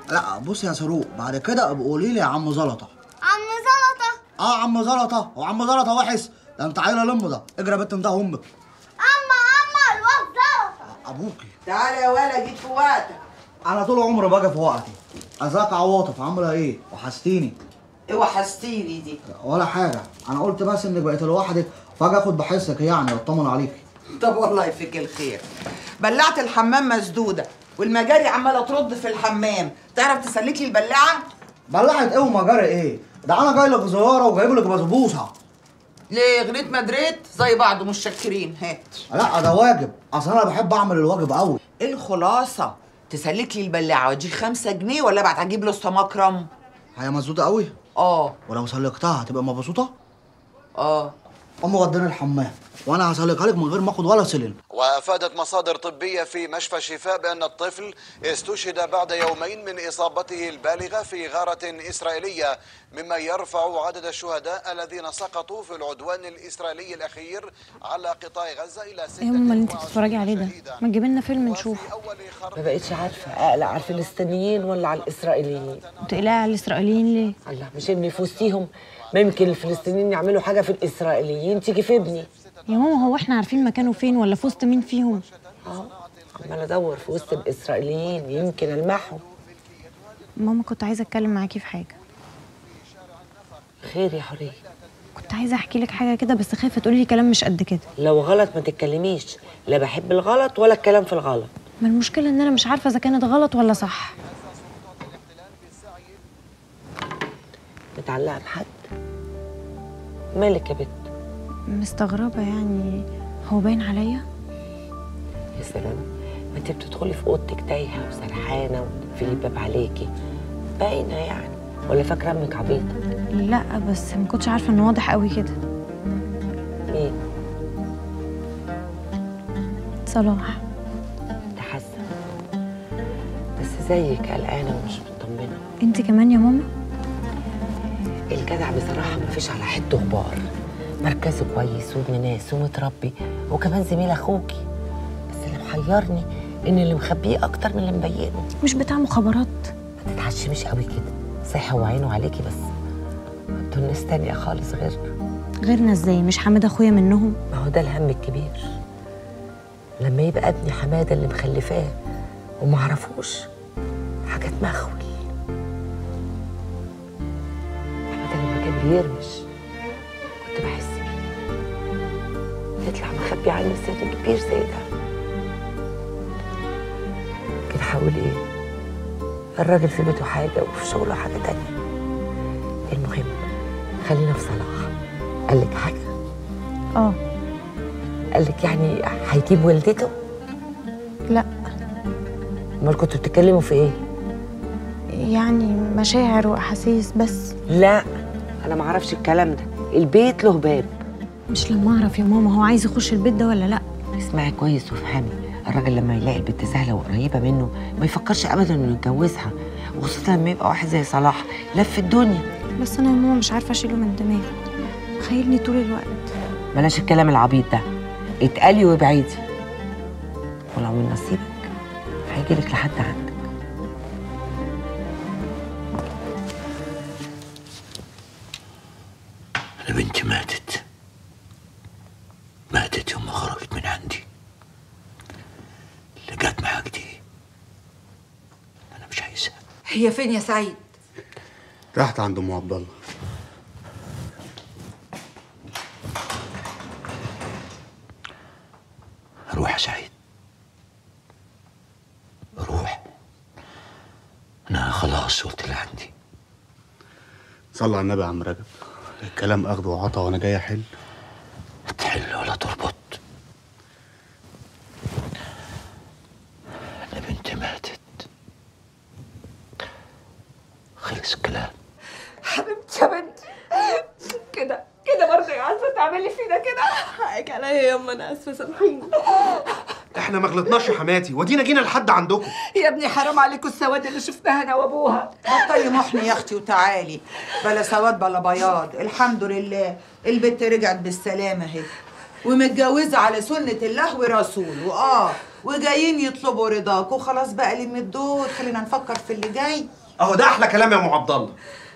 لا بص يا صاروخ بعد كده ابقى قولي لي يا عم زلطه عم زلطة اه عم زلطه وعم زلطه وحش ده انت عيله لمه ده اجري يا بنت انت امك اما اما الواد زلطة ابوكي تعالى يا ولا جيت في وقتك انا طول عمري باجي في وقتي ازيك يا عواطف عامله ايه وحشتيني ايه وحشتيني دي ولا حاجه انا قلت بس انك بقيت لوحدك فاجي اخد بحسك يعني واطمن عليكي طب والله يفيك الخير بلعت الحمام مسدوده والمجاري عماله ترد في الحمام تعرف تسلك لي البلاعه بلعت ايه ومجاري ايه ده انا جاي لك زياره وجايب لك بسبوسه ليه غنيت مدريد زي بعض متشكرين هات لا ده واجب اصل انا بحب اعمل الواجب قوي ايه الخلاصه تسلك لي البلاعه واديك خمسة جنيه ولا ابعت اجيب له مكرم هي مزوده قوي اه ولو سلكتها هتبقى مبسوطه اه قوم وديني الحمام وانا هسلكها لك من غير ما اخد ولا سلم وافادت مصادر طبيه في مشفى الشفاء بان الطفل استشهد بعد يومين من اصابته البالغه في غاره اسرائيليه مما يرفع عدد الشهداء الذين سقطوا في العدوان الاسرائيلي الاخير على قطاع غزه الى ايه يا ماما اللي انت بتتفرجي عليه ده ما تجيبي لنا فيلم نشوفه ما بقتش عارفه اقلق على الفلسطينيين ولا على الاسرائيليين وتقلقي على الاسرائيليين ليه الله مش ابني في وسطيهم ما يمكن الفلسطينيين يعملوا حاجه في الاسرائيليين تيجي في ابني يا ماما هو احنا عارفين مكانه فين ولا في وسط مين فيهم اه عمال ادور في وسط الاسرائيليين يمكن المحهم ماما كنت عايزه اتكلم معاكي في حاجه خير يا حوريه كنت عايزه احكي لك حاجه كده بس خايفه تقولي لي كلام مش قد كده لو غلط ما تتكلميش لا بحب الغلط ولا الكلام في الغلط ما المشكله ان انا مش عارفه اذا كانت غلط ولا صح متعلقه بحد مالك يا بت مستغربه يعني هو باين عليا يا سلام ما انت بتدخلي في اوضتك تايهه وسرحانه وتقفلي الباب عليكي باينه يعني ولا فاكره امك عبيطه لا بس ما كنتش عارفه انه واضح قوي كده مين صلاح ده حاسه بس زيك قلقانه ومش مطمنه انت كمان يا ماما الجدع بصراحه ما فيش على حته غبار مركزه كويس وابن ناس ومتربي وكمان زميل اخوكي بس اللي محيرني ان اللي مخبيه اكتر من اللي مبينه مش بتاع مخابرات ما تتعشمش قوي كده صحي وعينه عليكي بس انتوا الناس تانية خالص غيرنا غيرنا ازاي مش حامد اخويا منهم ما هو ده الهم الكبير لما يبقى ابني حماده اللي مخلفاه وما اعرفوش حاجه تمخول حماده لما كان بيرمش كنت بحس بيه يطلع مخبي عني سر كبير زي ده كده حاول ايه الراجل في بيته حاجه وفي شغله حاجه تانية المهم خلينا في صلاح قال لك حاجه اه قال لك يعني هيجيب والدته لا امال كنتوا بتتكلموا في ايه يعني مشاعر واحاسيس بس لا انا ما اعرفش الكلام ده البيت له باب مش لما اعرف يا ماما هو عايز يخش البيت ده ولا لا اسمعي كويس وافهمي الراجل لما يلاقي البنت سهله وقريبه منه ما يفكرش ابدا انه يتجوزها وخصوصا لما يبقى واحد زي صلاح لف الدنيا بس انا يا ماما مش عارفه اشيله من دماغي خيلني طول الوقت بلاش الكلام العبيط ده اتقلي وابعدي ولو من نصيبك هيجيلك لحد عندك أنا بنتي ماتت ماتت يوم ما خرجت من عندي اللي جت معاك دي أنا مش عايزها هي فين يا سعيد راحت عند ام عبد الله روح يا سعيد روح أنا خلاص قلت اللي عندي صلى على النبي يا عم رجب الكلام اخده وعطا وانا جاي احل تحل ولا تربط أنا بنتي ماتت خلص الكلام حبيبتي يا بنتي كده كده برضه يا عارفه تعملي فينا كده حقك عليا يا يما انا اسفه سامحيني احنا ما غلطناش يا حماتي ودينا جينا لحد عندكم يا ابني حرام عليكم السواد اللي شفناها انا وابوها بطلي محن يا اختي وتعالي بلا سواد بلا بياض الحمد لله البت رجعت بالسلامه اهي ومتجوزه على سنه الله ورسوله واه وجايين يطلبوا رضاك وخلاص بقى لم الدور خلينا نفكر في اللي جاي اهو ده احلى كلام يا ام عبد الله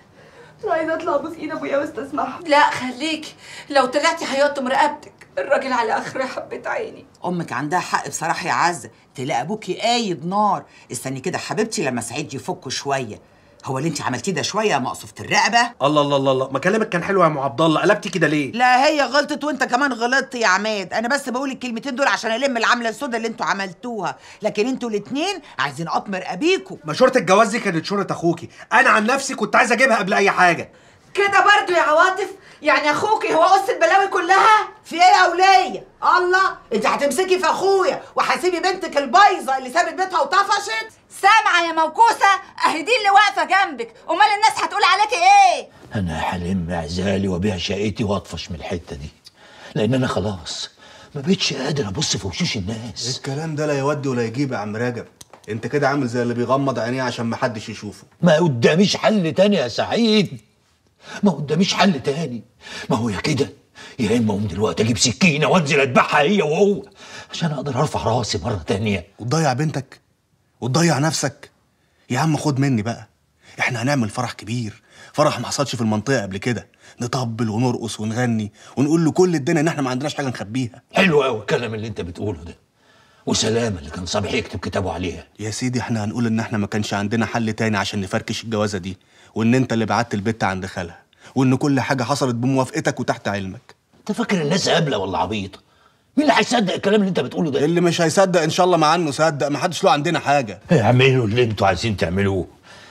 انا عايزه اطلع ابوس ايد ابويا واستسمحه لا خليكي لو طلعتي هيقطم رقبتك الراجل على اخر حبة عيني امك عندها حق بصراحه يا عزه تلاقي ابوكي قايد نار استني كده حبيبتي لما سعيد يفك شويه هو اللي انت عملتيه ده شويه مقصوفه الرقبه الله الله الله الله ما كلامك كان حلو يا ام عبد الله قلبتي كده ليه لا هي غلطت وانت كمان غلطت يا عماد انا بس بقول الكلمتين دول عشان الم العمله السوداء اللي انتوا عملتوها لكن انتوا الاتنين عايزين قطم رقابيكوا مشورة الجواز دي كانت شورة اخوكي انا عن نفسي كنت عايز اجيبها قبل اي حاجه كده برضو يا عواطف يعني اخوكي هو قص البلاوي كلها في ايه يا وليه الله انت هتمسكي في اخويا وهتسيبي بنتك البايظه اللي سابت بيتها وطفشت سامعة يا موكوسة اهي دي اللي واقفة جنبك امال الناس هتقول عليكي ايه انا هلم عزالي وابيع شقتي واطفش من الحته دي لان انا خلاص ما بقتش قادر ابص في وشوش الناس الكلام ده لا يودي ولا يجيب يا عم راجب انت كده عامل زي اللي بيغمض عينيه عشان ما حدش يشوفه ما قداميش حل تاني يا سعيد ما قداميش حل تاني ما هو يا كده يا اما اقوم دلوقتي اجيب سكينه وانزل اذبحها هي وهو عشان اقدر ارفع راسي مره تانيه وتضيع بنتك وتضيع نفسك يا عم خد مني بقى احنا هنعمل فرح كبير فرح ما حصلش في المنطقه قبل كده نطبل ونرقص ونغني ونقول لكل الدنيا ان احنا ما عندناش حاجه نخبيها حلو قوي الكلام اللي انت بتقوله ده وسلام اللي كان صبحي يكتب كتابه عليها يا سيدي احنا هنقول ان احنا ما كانش عندنا حل تاني عشان نفركش الجوازه دي وان انت اللي بعت البت عند خالها وان كل حاجه حصلت بموافقتك وتحت علمك انت فاكر الناس هبله ولا عبيطه مين اللي هيصدق الكلام اللي انت بتقوله ده اللي مش هيصدق ان شاء الله مع انه صدق ما حدش له عندنا حاجه اعملوا اللي انتوا عايزين تعملوه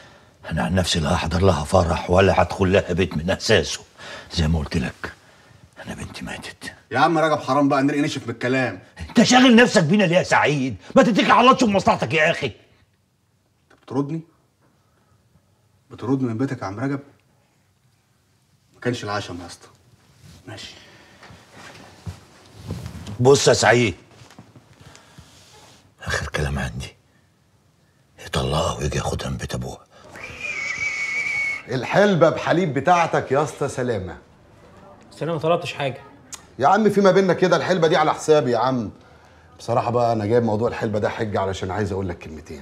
انا عن نفسي لا هحضر لها فرح ولا هدخل لها بيت من اساسه زي ما قلت لك انا بنتي ماتت يا عم رجب حرام بقى نرقي نشف بالكلام انت شاغل نفسك بينا ليه يا سعيد ما تتكل على الله تشوف مصلحتك يا اخي بتردني بتردني من بيتك يا عم رجب ما كانش العشم يا اسطى ماشي بص يا سعيد اخر كلام عندي يطلقها ويجي ياخدها من بيت ابوها الحلبة بحليب بتاعتك يا اسطى سلامة بس انا ما طلبتش حاجه يا عم في ما بيننا كده الحلبة دي على حسابي يا عم بصراحة بقى أنا جايب موضوع الحلبة ده حجة علشان عايز أقول لك كلمتين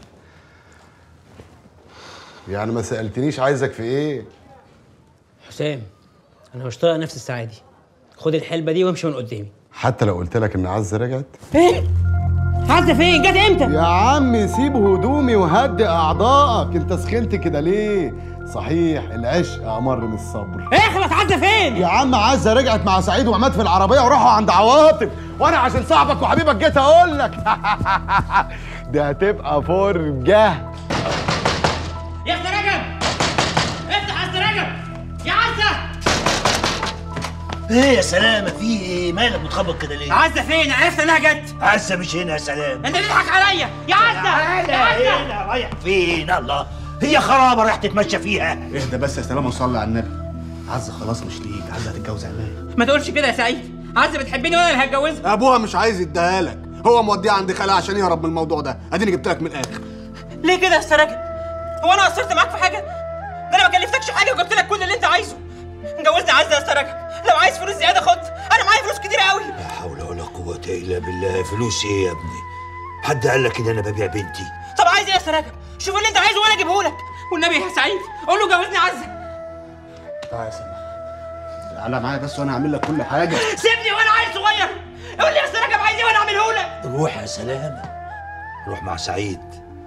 يعني ما سألتنيش عايزك في إيه حسام انا مش طايق نفس السعادي خد الحلبه دي وامشي من قدامي حتى لو قلت لك إن عزة رجعت ايه عزه فين جت امتى يا عم سيب هدومي وهدي أعضائك أنت سخنت كده ليه صحيح العشق أمر من الصبر اخلص عزه فين يا عم عزة رجعت مع سعيد وعماد في العربية وراحوا عند عواطف وأنا عشان صاحبك وحبيبك جيت أقول لك ده هتبقى فرجة يا استاذ رجب افتح يا استاذ رجب يا عزه ايه يا سلامه في ايه مالك بتخبط كده ليه عزه فين عرفت انها جت عزه مش هنا يا سلام انت بتضحك عليا يا عزه يا عزه هنا رايح فين الله هي خرابه رايح تتمشى فيها اهدى بس يا سلامه وصلي على النبي عزه خلاص مش ليك عزه هتتجوز عماد ما تقولش كده يا سعيد عزه بتحبني وانا اللي هتجوزها ابوها مش عايز يديها لك هو موديها عند خالها عشان يهرب من الموضوع ده اديني جبت لك من الاخر ليه كده يا استاذ رجب هو انا قصرت معاك في حاجه ده انا ما كلفتكش حاجه وجبت لك كل اللي انت عايزه جوزني عزه يا استاذ رجب لو عايز فلوس زياده خد انا معايا فلوس كتير قوي لا حول ولا قوه الا بالله فلوس ايه يا ابني حد قال لك ان انا ببيع بنتي طب عايز ايه يا استاذ رجب شوف اللي انت عايزه وانا اجيبه لك والنبي يا سعيد قول له جوزني عزه تعالى يا سلامه تعالى معايا بس وانا هعمل لك كل حاجه سيبني وانا عيل صغير قول لي يا استاذ رجب عايز ايه وانا اعمله لك روح يا سلامه روح مع سعيد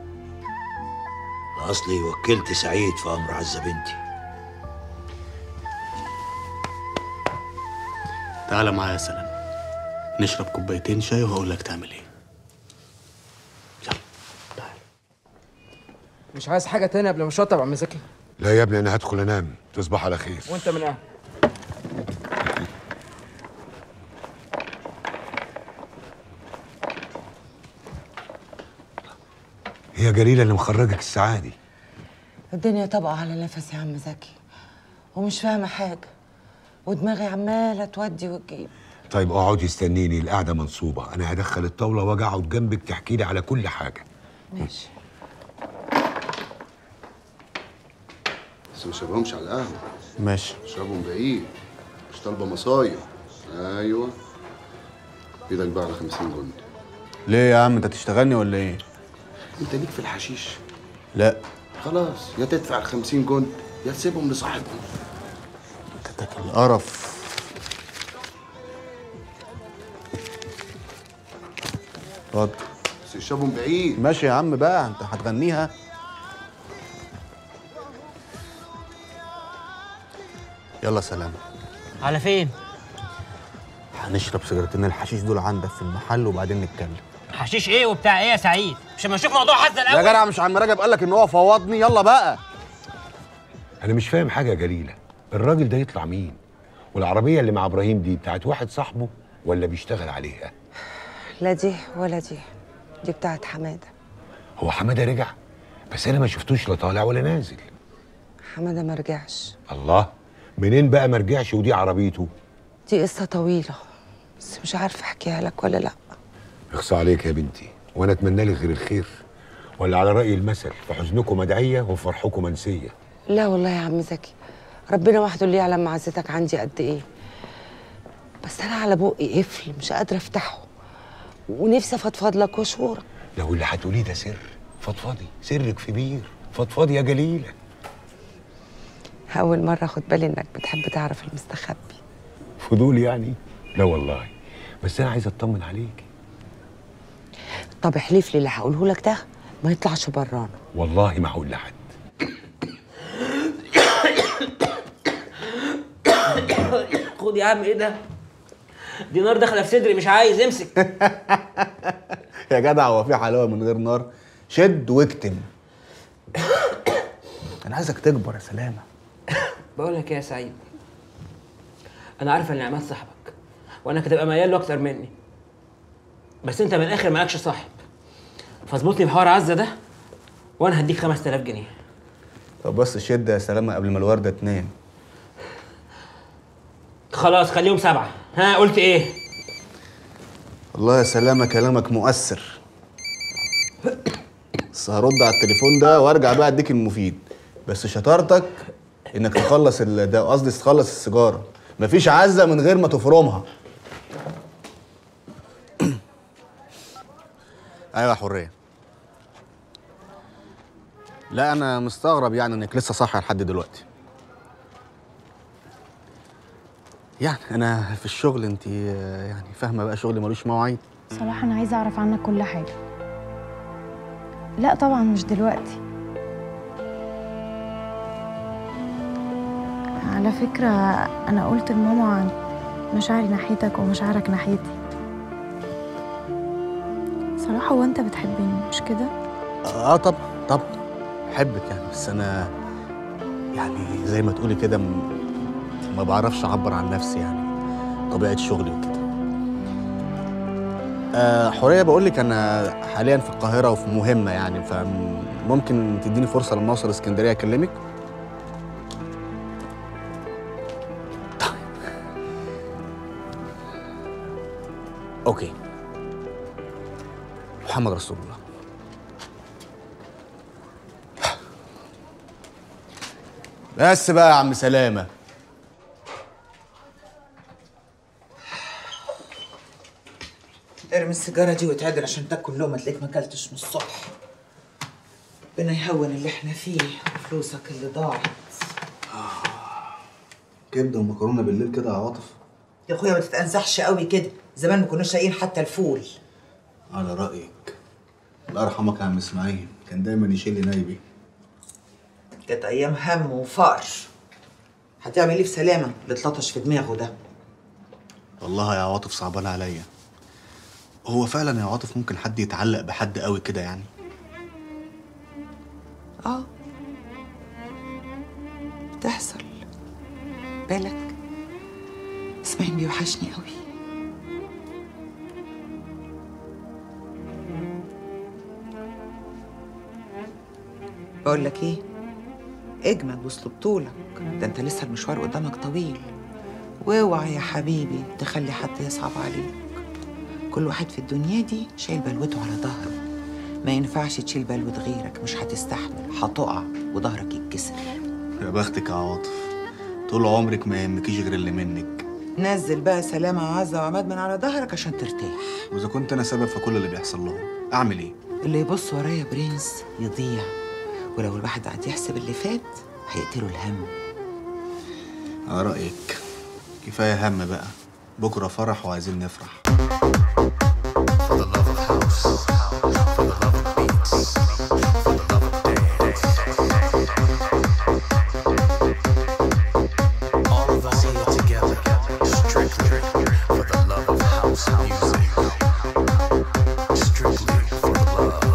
أنا اصلي وكلت سعيد في امر عزه بنتي تعالى معايا يا سلامه نشرب كوبايتين شاي وهقول لك تعمل ايه مش عايز حاجه تاني قبل ما اشطب يا عم زكي لا يا ابني أنا هدخل أنام تصبح على خير وانت من اهل هي جليلة اللي مخرجك السعادي الدنيا طبقة على نفسي يا عم زكي ومش فاهمة حاجة ودماغي عمالة تودي وتجيب طيب اقعدي استنيني القعدة منصوبة أنا هدخل الطاولة وأجي أقعد جنبك تحكي لي على كل حاجة ماشي بس ما شربهمش على القهوة ماشي اشربهم بعيد مش طالبة مصايب أيوه إيدك بقى على 50 جندي ليه يا عم انت تشتغلني ولا ايه انت ليك في الحشيش لا خلاص يا تدفع ال 50 جند يا تسيبهم لصاحبهم القرف اتفضل بس يشربهم بعيد ماشي يا عم بقى انت هتغنيها يلا سلام على فين؟ هنشرب سيجارتين الحشيش دول عندك في المحل وبعدين نتكلم حشيش ايه وبتاع ايه يا سعيد؟ مش لما نشوف موضوع حزه يا الاول جدع مش عم رجب قال لك ان هو فوضني يلا بقى انا مش فاهم حاجه يا جليله الراجل ده يطلع مين والعربيه اللي مع ابراهيم دي بتاعت واحد صاحبه ولا بيشتغل عليها لا دي ولا دي دي بتاعت حماده هو حماده رجع بس انا ما شفتوش لا طالع ولا نازل حماده ما رجعش الله منين بقى ما رجعش ودي عربيته دي قصه طويله بس مش عارفه احكيها لك ولا لا اخصى عليك يا بنتي وانا اتمنى لك غير الخير ولا على راي المثل في حزنكم مدعيه وفي فرحكم منسيه لا والله يا عم زكي ربنا وحده اللي يعلم معزتك عندي قد ايه بس انا على بقي قفل مش قادره افتحه ونفسي افضفض لك واشورك لو اللي هتقوليه ده سر فضفضي سرك في بير فضفضي يا جليله اول مره اخد بالي انك بتحب تعرف المستخبي فضول يعني لا والله بس انا عايز اطمن عليك طب احلف لي اللي هقوله لك ده ما يطلعش برانا والله ما هقول لحد خد يا عم ايه ده؟ دي نار داخله في صدري مش عايز امسك يا جدع هو في حلاوه من غير نار شد واكتم انا عايزك تكبر يا سلامه بقول لك ايه يا سعيد انا عارف ان عماد صاحبك وانك هتبقى ميال له اكتر مني بس انت من الاخر مالكش صاحب فاظبط لي بحوار عزه ده وانا هديك 5000 جنيه طب بس شد يا سلامه قبل ما الورده تنام خلاص خليهم سبعه ها قلت ايه والله يا سلامه كلامك مؤثر بس هرد على التليفون ده وارجع بقى اديك المفيد بس شطارتك انك تخلص ال- ده قصدي تخلص السيجاره مفيش عزه من غير ما تفرمها ايوه يا حريه لا انا مستغرب يعني انك لسه صاحيه لحد دلوقتي يعني انا في الشغل انت يعني فاهمه بقى شغلي ملوش مواعيد صراحة أنا عايزة أعرف عنك كل حاجة لا طبعا مش دلوقتي على فكرة أنا قلت لماما عن مشاعري ناحيتك ومشاعرك ناحيتي صراحة هو أنت بتحبني مش كده؟ اه طبعا طبعا احبك يعني بس انا يعني زي ما تقولي كده م- ما بعرفش اعبر عن نفسي يعني طبيعه شغلي وكده آه حوريه بقول لك انا حاليا في القاهره وفي مهمه يعني فممكن تديني فرصه لما اوصل اسكندريه اكلمك اوكي محمد رسول الله بس بقى يا عم سلامه ارمي السيجاره دي واتعدل عشان تاكل لقمه تلاقيك ما اكلتش من الصبح ربنا يهون اللي احنا فيه وفلوسك اللي ضاعت كبده ومكرونه بالليل كده يا عواطف يا اخويا ما تتأنزحش قوي كده زمان ما كناش لاقيين حتى الفول على رايك الله يرحمك يا عم اسماعيل كان دايما يشيل لي نايبي كانت ايام هم وفقر هتعمل ايه في سلامه اللي اتلطش في دماغه ده والله يا عواطف صعبان عليا هو فعلا يا عواطف ممكن حد يتعلق بحد قوي كده يعني اه بتحصل بالك اسماعيل بيوحشني قوي بقول لك ايه اجمد وصل بطولك ده انت لسه المشوار قدامك طويل واوعى يا حبيبي تخلي حد يصعب عليك كل واحد في الدنيا دي شايل بلوته على ظهره ما ينفعش تشيل بلوة غيرك مش هتستحمل هتقع وظهرك يتكسر يا بختك يا عواطف طول عمرك ما يهمكيش غير اللي منك نزل بقى سلامة وعزة وعماد من على ظهرك عشان ترتاح واذا كنت انا سبب في كل اللي بيحصل لهم اعمل ايه اللي يبص ورايا يا برنس يضيع ولو الواحد قعد يحسب اللي فات هيقتله الهم على رايك كفايه هم بقى بكره فرح وعايزين نفرح All of us here together, strictly for the love of house music. Strictly for the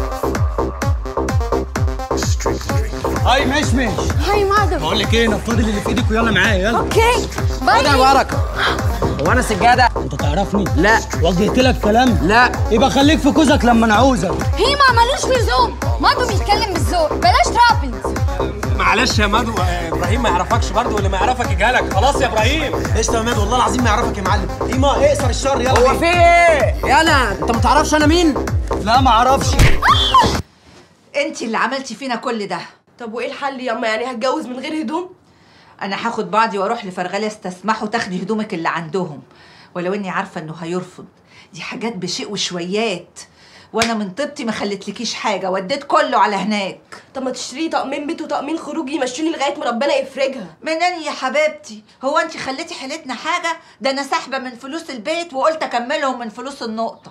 love. Strictly for هاي مشمش هاي مادم بقول لك ايه نفضي اللي في ايدك ويلا معايا يلا اوكي باي خد يا بركه هو انا سجاده انت تعرفني لا وجهت لك كلام لا يبقى خليك في كوزك لما نعوزك هي ما ملوش لزوم مادو بيتكلم بالذوق بلاش ترابنز معلش يا مادو آه، ابراهيم ما يعرفكش برضه واللي ما يعرفك يجهلك خلاص يا ابراهيم ايش يا مادو والله العظيم ما يعرفك يا معلم ايما اقصر الشر يلا هو في ايه؟ يلا انت ما تعرفش انا مين؟ لا ما اعرفش انت اللي عملتي فينا كل ده طب وايه الحل يا اما يعني هتجوز من غير هدوم انا هاخد بعضي واروح لفرغلة استسمحه تاخدي هدومك اللي عندهم ولو اني عارفه انه هيرفض دي حاجات بشيء وشويات وانا من طيبتي ما خلتلكيش حاجه وديت كله على هناك طب ما تشتري طقمين بيت وطقمين خروج يمشوني لغايه ما ربنا يفرجها منين يا حبيبتي هو انت خليتي حيلتنا حاجه ده انا ساحبه من فلوس البيت وقلت اكملهم من فلوس النقطه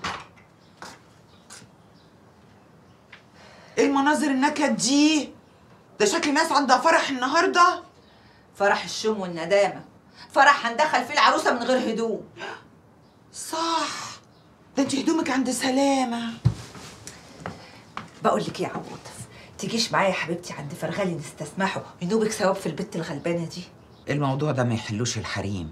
ايه المناظر النكد دي ده شكل ناس عندها فرح النهارده فرح الشوم والندامه فرح هندخل فيه العروسه من غير هدوم صح ده انت هدومك عند سلامه بقول لك ايه يا عواطف تجيش معايا يا حبيبتي عند فرغلي نستسمحه ينوبك ثواب في البت الغلبانه دي الموضوع ده ما يحلوش الحريم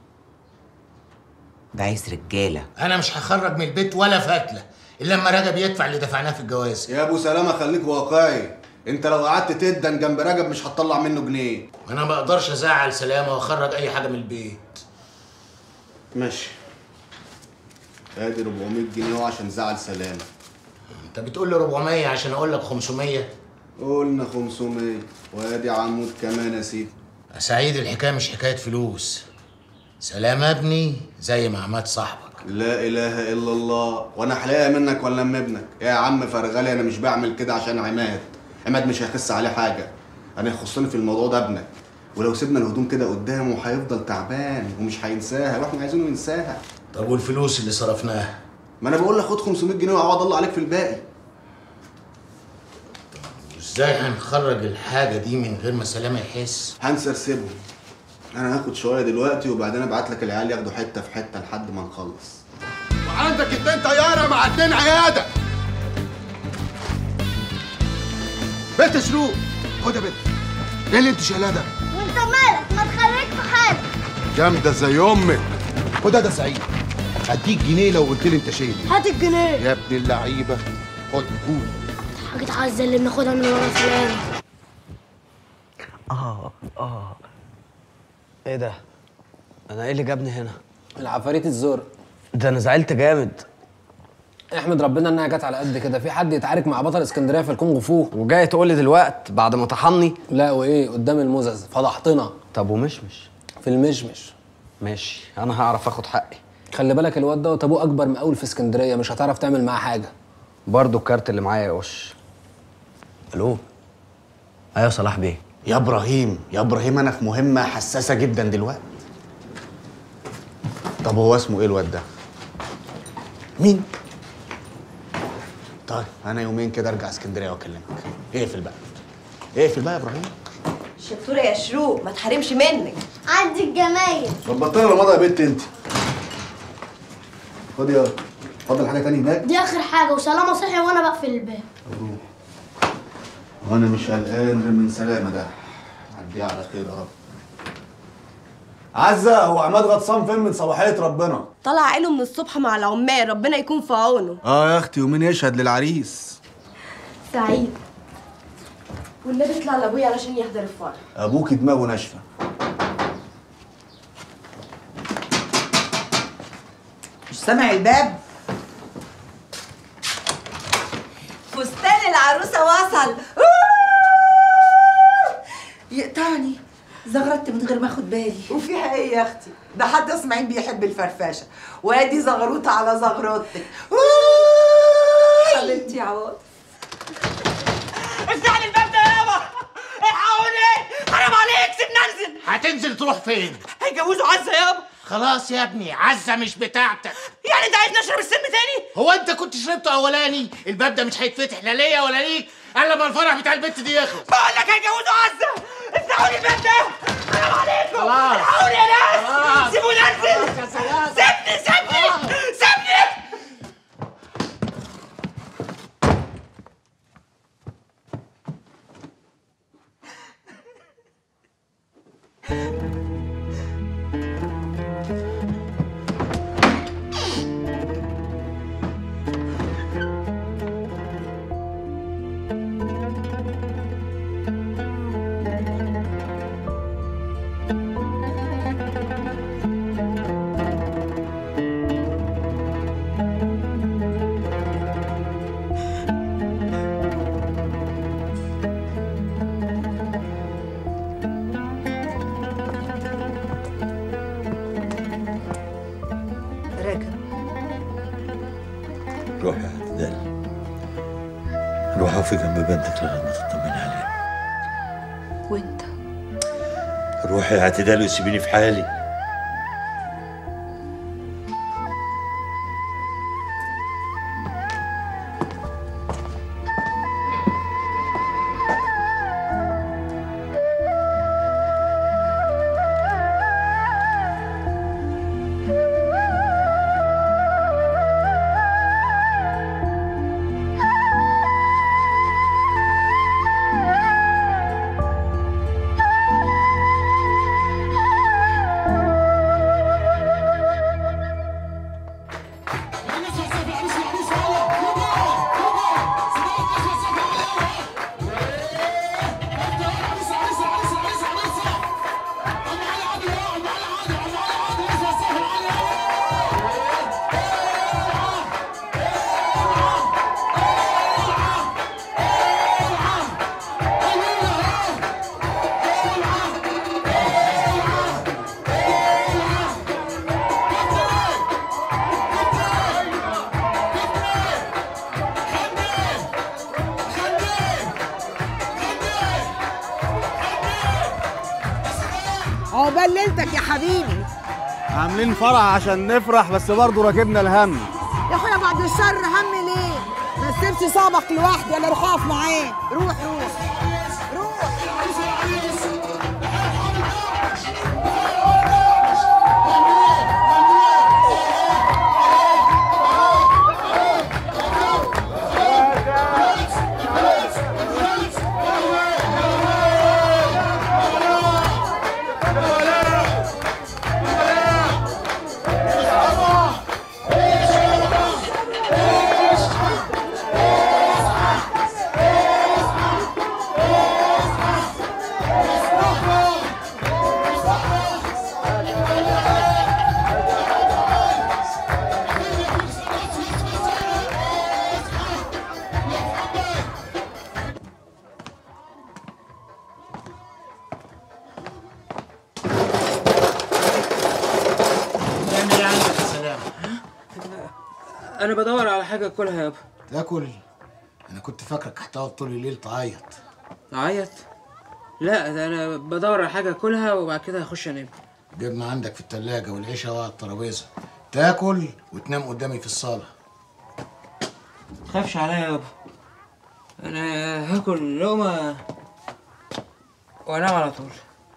ده عايز رجاله انا مش هخرج من البيت ولا فتله الا لما رجب يدفع اللي دفعناه في الجواز يا ابو سلامه خليك واقعي انت لو قعدت تدن جنب رجب مش هتطلع منه جنيه انا ما اقدرش ازعل سلامه واخرج اي حاجه من البيت ماشي ادي 400 جنيه اهو عشان زعل سلامه انت بتقول لي 400 عشان اقول لك 500 قلنا 500 وادي عمود كمان يا سيدي يا سعيد الحكايه مش حكايه فلوس سلامه ابني زي ما عماد صاحبك لا اله الا الله وانا حلاقه منك ولا من ابنك يا عم فرغلي انا مش بعمل كده عشان عماد عماد مش هيخس عليه حاجه انا يخصني في الموضوع ده ابنك ولو سيبنا الهدوم كده قدامه هيفضل تعبان ومش هينساها واحنا عايزينه ينساها طب والفلوس اللي صرفناها ما انا بقول لك خد 500 جنيه وعوض الله عليك في الباقي ازاي هنخرج الحاجه دي من غير ما سلامه يحس هنسرسبهم انا هاخد شويه دلوقتي وبعدين ابعت لك العيال ياخدوا حته في حته لحد ما نخلص وعندك اتنين طياره مع اتنين عياده بنت شروق خد يا بنت ايه اللي انت شايلاه ده؟ وانت مالك ما تخليك في حالك جامده زي امك خد ده سعيد هديك جنيه لو قلت لي انت شايل ايه هات الجنيه يا ابن اللعيبه خد قول حاجة عزة اللي بناخدها من ورا فلان اه اه ايه ده؟ انا ايه اللي جابني هنا؟ العفاريت الزور ده انا زعلت جامد احمد ربنا انها جت على قد كده في حد يتعارك مع بطل اسكندريه في الكونغ فو وجاي تقول لي دلوقت بعد ما طحني لا وايه قدام المزز فضحتنا طب ومشمش في المشمش ماشي انا هعرف اخد حقي خلي بالك الواد دوت ابوه اكبر مقاول في اسكندريه مش هتعرف تعمل معاه حاجه برضه الكارت اللي معايا يا وش الو ايوه صلاح بيه يا ابراهيم يا ابراهيم انا في مهمه حساسه جدا دلوقتي طب هو اسمه ايه الواد ده مين طيب انا يومين كده ارجع اسكندريه واكلمك اقفل بقى اقفل بقى يا ابراهيم شطوره يا شروق ما تحرمش منك عندي الجمايل طب بطلي رمضان يا بنت انت خد يا فاضل حاجه تاني هناك دي اخر حاجة وسلامة صحي وانا بقفل الباب وانا مش قلقان غير من سلامه ده عديها على خير يا رب عزة هو عماد غطسان فين من صباحية ربنا؟ طلع عينه من الصبح مع العمال ربنا يكون في عونه اه يا اختي ومين يشهد للعريس؟ سعيد والنبي اطلع لابويا علشان يحضر الفرح ابوكي دماغه ناشفه مش سامع الباب فستان العروسه وصل يقطعني زغرت من غير ما اخد بالي وفيها ايه يا اختي ده حتى اسماعيل بيحب الفرفشه وادي زغروطه على زغروتك حبيبتي يا عوض افتح لي الباب ده يابا الحقوني حرام عليك سيبني انزل هتنزل تروح فين؟ هيجوزوا عزه يابا خلاص يا ابني عزة مش بتاعتك يعني انت عايز نشرب السم تاني هو انت كنت شربته اولاني الباب ده مش هيتفتح لا ليا ولا ليك الا لما الفرح بتاع البت دي يخلص بقول لك هيجوزوا عزه افتحوا لي الباب ده حرام عليكم خلاص. الحقوني يا ناس خلاص. سيبوني انزل سيبني سيبني سيبني راجع روح يا اعتدال روح اقفي جنب بنتك لغايه ما تطمني عليها وانت روحي يا اعتدال وسيبيني في حالي عقبال ليلتك يا حبيبي عاملين فرح عشان نفرح بس برضه راكبنا الهم يا اخويا بعد الشر هم ليه ما تسيبش صاحبك لوحدي ولا روح اقف معاه روح روح تعمل ايه عندك يا سلام؟ انا بدور على حاجه اكلها يابا تاكل انا كنت فاكرك هتقعد طول الليل تعيط عيط لا ده انا بدور على حاجه اكلها وبعد كده هخش انام جبنه عندك في التلاجة والعيشة على الترابيزة تاكل وتنام قدامي في الصالة تخافش عليا يابا انا هاكل لقمه وانام على طول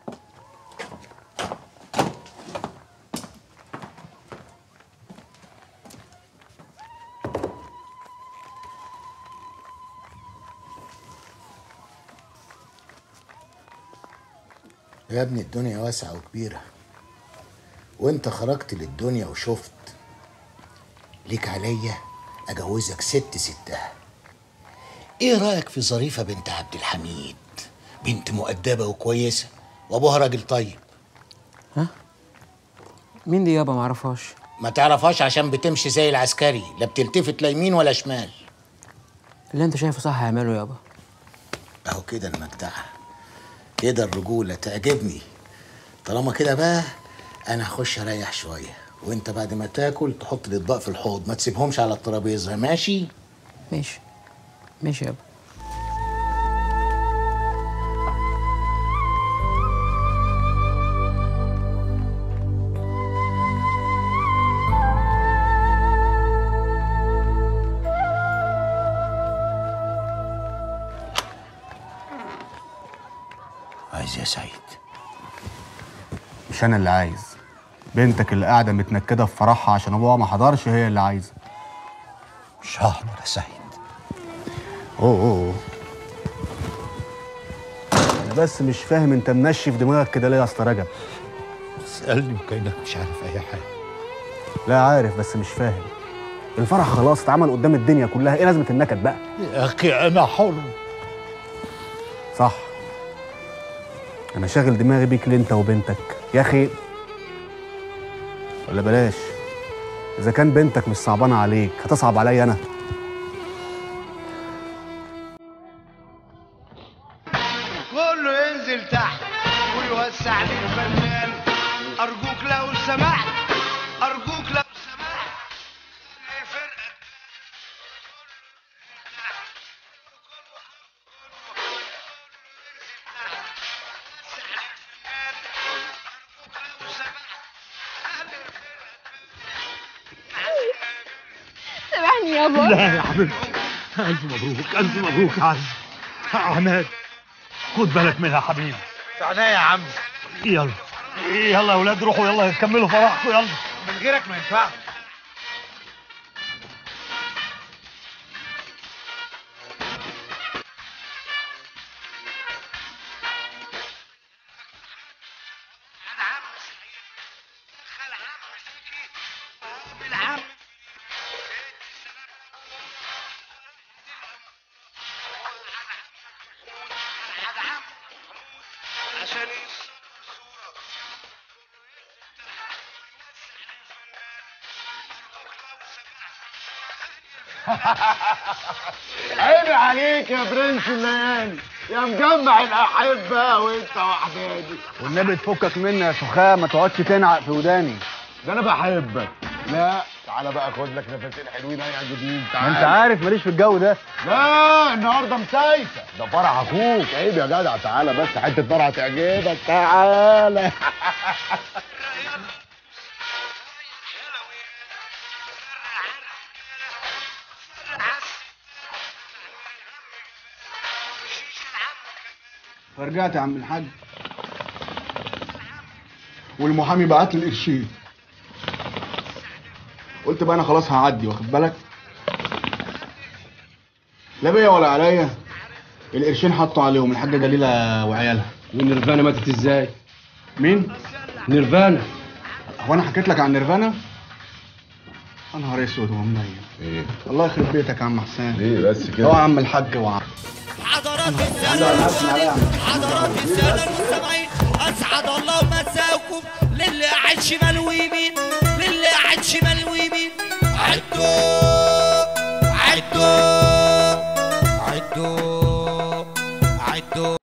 يا ابني الدنيا واسعة وكبيرة وانت خرجت للدنيا وشفت ليك عليا اجوزك ست ستها ايه رأيك في ظريفة بنت عبد الحميد بنت مؤدبة وكويسة وابوها راجل طيب مين دي يابا معرفهاش ما تعرفهاش عشان بتمشي زي العسكري لا بتلتفت لا يمين ولا شمال اللي انت شايفه صح هعمله يابا اهو كده المجدعة كده الرجولة تعجبني طالما كده بقى انا هخش اريح شويه وانت بعد ما تاكل تحط الاطباق في الحوض ما تسيبهمش على الترابيزه ماشي ماشي ماشي يابا عايز يا سعيد مش انا اللي عايز بنتك اللي قاعده متنكده في فرحها عشان ابوها ما حضرش هي اللي عايزه مش هحضر يا سعيد اوه اوه انا بس مش فاهم انت منشف دماغك كده ليه يا اسطى رجب اسألني وكأنك مش عارف أي حاجة لا عارف بس مش فاهم الفرح خلاص اتعمل قدام الدنيا كلها ايه لازمه النكد بقى يا أخي أنا حر صح انا شاغل دماغي بيك ليه انت وبنتك يا اخي ولا بلاش اذا كان بنتك مش صعبانه عليك هتصعب عليا انا كله ينزل تحت ويوسع للفنان ارجوك لو سمحت ارجوك لو سمحت خلي فرقة سامحني يابا لا يا حبيبتي ألف مبروك ألف مبروك يا عز عماد خد بالك منها يا حبيبي عينيا يا عم يلا يلا يا ولاد روحوا يلا كملوا فرحكم يلا من غيرك ما ينفعش عشان عيب عليك يا برنس الليالي يا مجمع الاحبه وانت وحداني والنبي تفكك مني يا سخاء ما تقعدش تنعق في وداني ده انا بحبك لا تعالى بقى خد لك نفسين حلوين هيعجبني ما تعالى انت عارف ماليش في الجو ده لا النهارده مسايسه ده فرح اخوك عيب يا جدع تعالى بس حته فرح تعجبك تعالى فرجعت يا عم الحاج والمحامي بعت لي القرشين قلت بقى انا خلاص هعدي واخد بالك لا بيا ولا عليا القرشين حطوا عليهم الحاجه جليله وعيالها والنيرفانا ماتت ازاي؟ مين؟ نيرفانا هو انا حكيت لك عن نيرفانا؟ يا نهار اسود ومنيل ايه الله يخرب بيتك يا عم حسين ليه بس كده؟ هو يا عم الحاج وعم حضرات السادة حضرات السادة المستمعين أسعد الله مساكم للي قاعد شمال ويمين للي قاعد شمال ويمين عدوا عدوا عدوا عدوا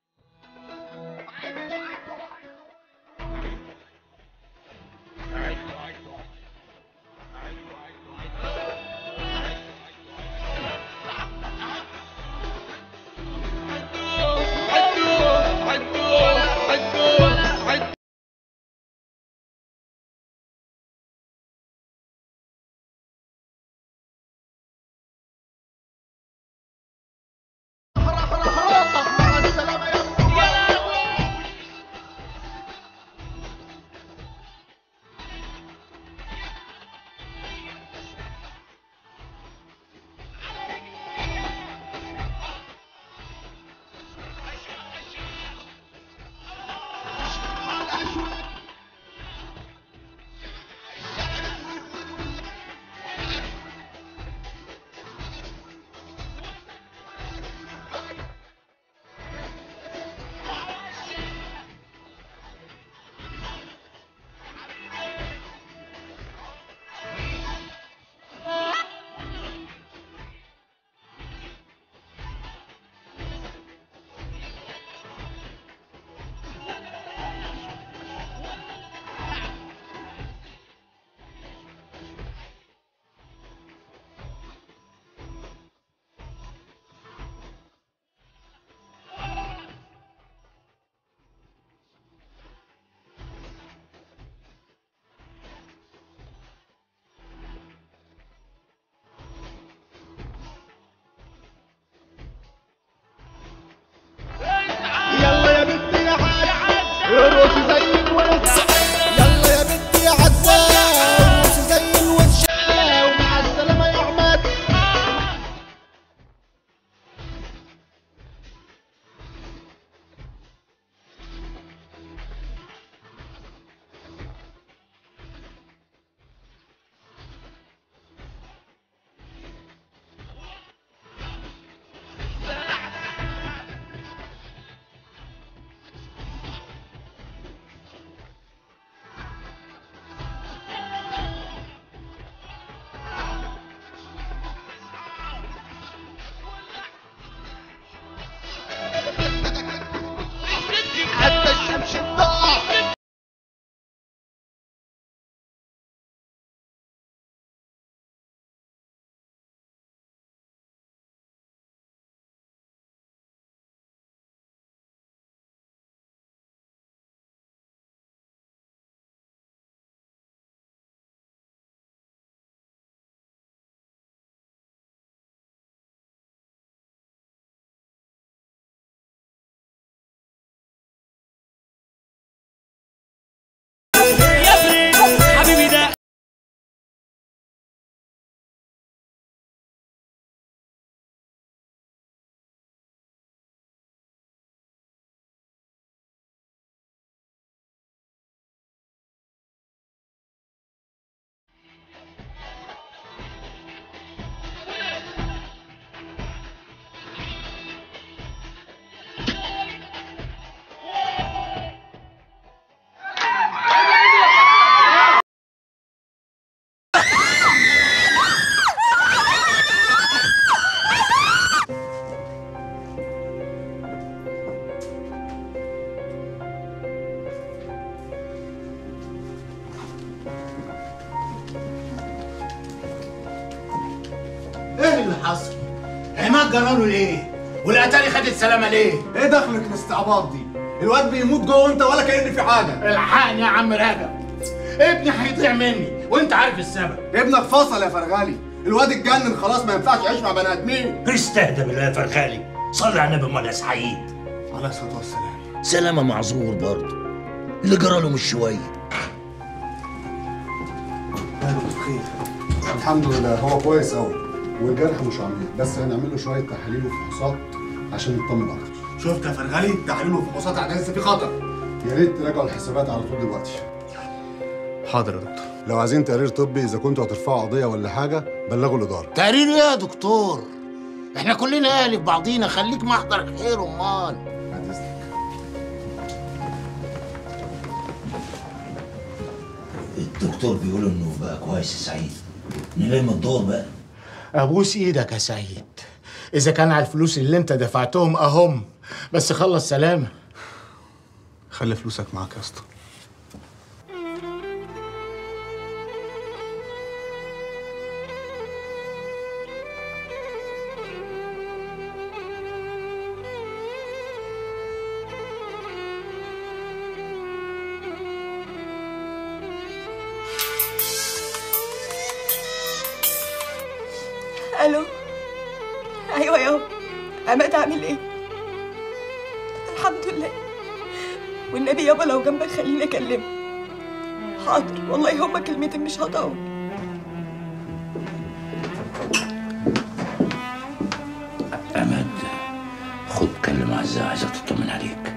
ايه اللي حصل؟ عماد جراله ليه؟ والاتاري خدت سلامه ليه؟ ايه دخلك الاستعباط دي؟ الواد بيموت جوه وانت ولا كأن في حاجه الحقني يا عم راجع ابني هيضيع مني وانت عارف السبب ابنك فصل يا فرغالي الواد اتجنن خلاص ما ينفعش يعيش مع بني ادمين استهدى بالله يا فرخالي صلي على النبي امال يا سعيد عليه الصلاه والسلام سلامة معذور برضه اللي جراله مش شوية بخير الحمد لله هو كويس قوي والجرح مش عميق بس هنعمل له شويه تحاليل وفحوصات عشان نطمن اكتر شفت يا فرغالي تحاليل وفحوصات على لسه في خطر يا ريت تراجعوا الحسابات على طول دلوقتي حاضر يا دكتور لو عايزين تقرير طبي اذا كنتوا هترفعوا قضيه ولا حاجه بلغوا الاداره تقرير ايه يا دكتور؟ احنا كلنا اهل في بعضينا خليك محضر خير امال الدكتور بيقول انه بقى كويس يا سعيد نلم الدور بقى ابوس ايدك يا سعيد اذا كان على الفلوس اللي انت دفعتهم اهم بس خلص سلامه خلي فلوسك معاك يا اسطى الو ايوه يابا عماد عامل ايه الحمد لله والنبي يابا لو جنبك خليني اكلمه حاضر والله هما كلمتين مش هطول عماد خد كلم عزة عايزة تطمن عليك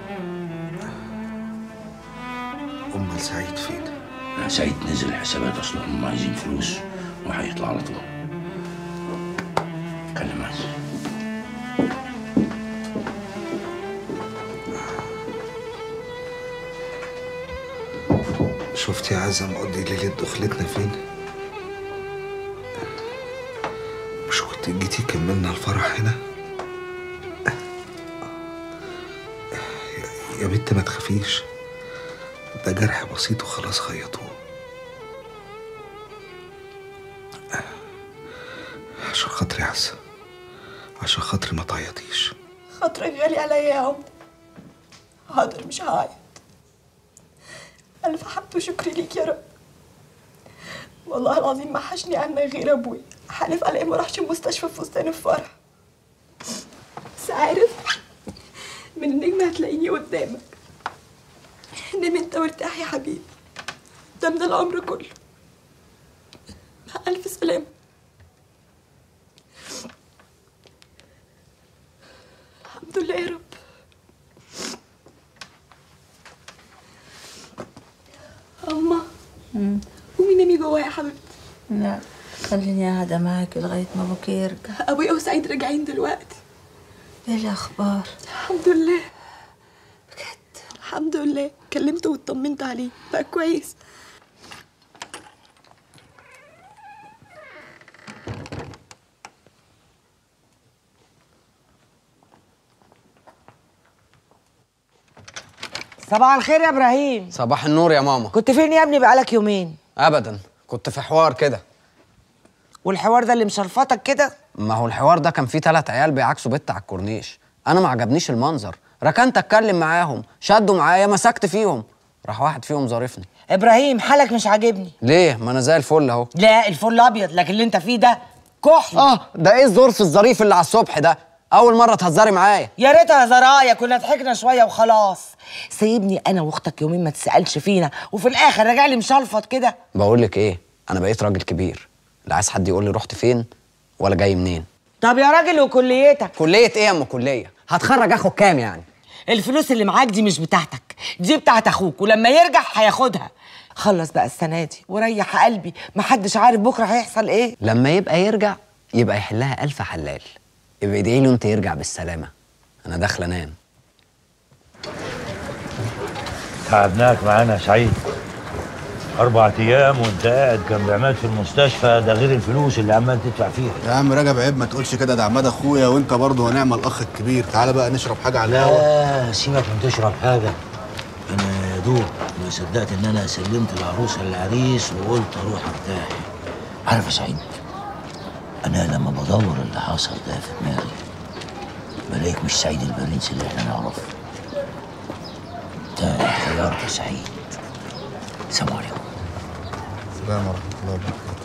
امال سعيد فين؟ لا سعيد نزل الحسابات اصلا هم عايزين فلوس وهيطلع على طول كلم عزة شفت يا عزة مقضي ليلة دخلتنا فين؟ مش كنت جيتي كملنا الفرح هنا؟ يا- يا بنت ما تخافيش ده جرح بسيط وخلاص خيطوه عشان خاطري يا عزة عشان خاطري ما تعيطيش خاطرك غالي عليا يا عم حاضر مش هعيط ألف حمد وشكر ليك يا رب والله العظيم ما حشني عنك غير أبوي حالف على إيه ما راحش المستشفى في فستان الفرح بس عارف من النجم هتلاقيني قدامك نام انت وارتاح يا حبيبي ده من العمر كله مع ألف سلامة الحمد لله يا رب أما قومي نامي جوا يا حبيبتي لا خليني قاعدة معاك لغاية ما ابوك يرجع أبويا وسعيد راجعين دلوقتي ايه الأخبار؟ الحمد لله بجد الحمد لله كلمته واطمنت عليه بقى كويس صباح الخير يا ابراهيم صباح النور يا ماما كنت فين يا ابني بقالك يومين ابدا كنت في حوار كده والحوار ده اللي مشرفطك كده ما هو الحوار ده كان فيه ثلاث عيال بيعكسوا بنت على الكورنيش انا ما عجبنيش المنظر ركنت اتكلم معاهم شدوا معايا مسكت فيهم راح واحد فيهم ظارفني ابراهيم حالك مش عاجبني ليه ما انا زي الفل اهو لا الفل ابيض لكن اللي انت فيه ده كحل اه ده ايه الظرف الظريف اللي على الصبح ده اول مره تهزري معايا يا ريتها زرايا كنا ضحكنا شويه وخلاص سيبني انا واختك يومين ما تسالش فينا وفي الاخر راجع لي مشلفط كده بقول لك ايه انا بقيت راجل كبير لا عايز حد يقول لي رحت فين ولا جاي منين طب يا راجل وكليتك كليه ايه يا ام كليه هتخرج اخد كام يعني الفلوس اللي معاك دي مش بتاعتك دي بتاعت اخوك ولما يرجع هياخدها خلص بقى السنه دي وريح قلبي محدش عارف بكره هيحصل ايه لما يبقى يرجع يبقى يحلها الف حلال يبقى ادعي له انت يرجع بالسلامه انا داخل انام تعبناك معانا يا سعيد أربع أيام وأنت قاعد جنب عماد في المستشفى ده غير الفلوس اللي عمال تدفع فيها يا عم رجب عيب ما تقولش كده ده عماد اخويا وانت برضه ونعم الاخ الكبير تعالى بقى نشرب حاجه على القهوه لا سيبك من تشرب حاجة أنا يا دوب ما صدقت إن أنا سلمت العروسة للعريس وقلت أروح أرتاح عارف يا سعيد انا لما بدور اللي حصل ده في دماغي بلاقيك مش سعيد البرنس اللي احنا نعرفه انت اتغيرت يا سعيد سلام عليكم السلام ورحمه الله وبركاته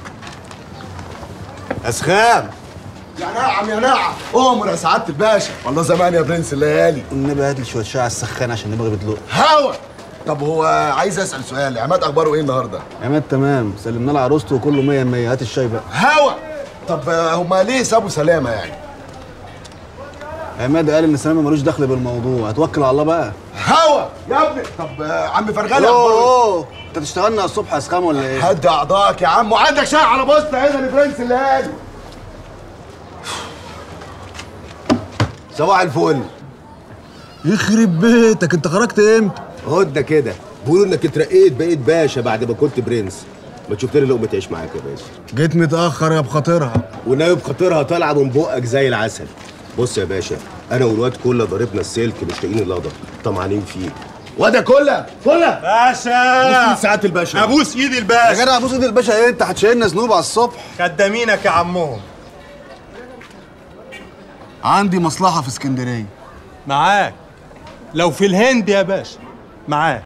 اسخام يا نعم يا نعم امر يا سعاده الباشا والله زمان يا برنس الليالي النبي هات لي شويه شاي على السخان عشان دماغي بتدلق هوا طب هو عايز اسال سؤال عماد اخباره ايه النهارده عماد تمام سلمنا له عروسته وكله 100 100 هات الشاي بقى هوا طب آه، هما ليه سابوا سلامه يعني عماد قال ان سلامه ملوش دخل بالموضوع هتوكل على الله بقى هوا يا ابني طب آه، عم فرغالي أوه، اخباره أوه. انت تشتغلنا الصبح يا اسخام ولا ايه؟ هدي اعضائك يا عم وعندك شاي على بوسطه هنا لبرنس الليالي صباح الفل يخرب بيتك انت خرجت امتى؟ هدى كده بيقولوا انك اترقيت بقيت باشا بعد ما كنت برنس ما تشوف لي لقمه تعيش معاك يا باشا جيت متاخر يا بخاطرها ونايب خاطرها طالعه من بقك زي العسل بص يا باشا انا والواد كله ضاربنا السلك مش لاقيين اللقطه طمعانين فيك وده كله كله باشا بص ساعات الباشا ابوس ايدي الباشا يا جدع ابوس ايد الباشا ايه انت هتشيلنا ذنوب على الصبح خدامينك يا عمهم عندي مصلحه في اسكندريه معاك لو في الهند يا باشا معاك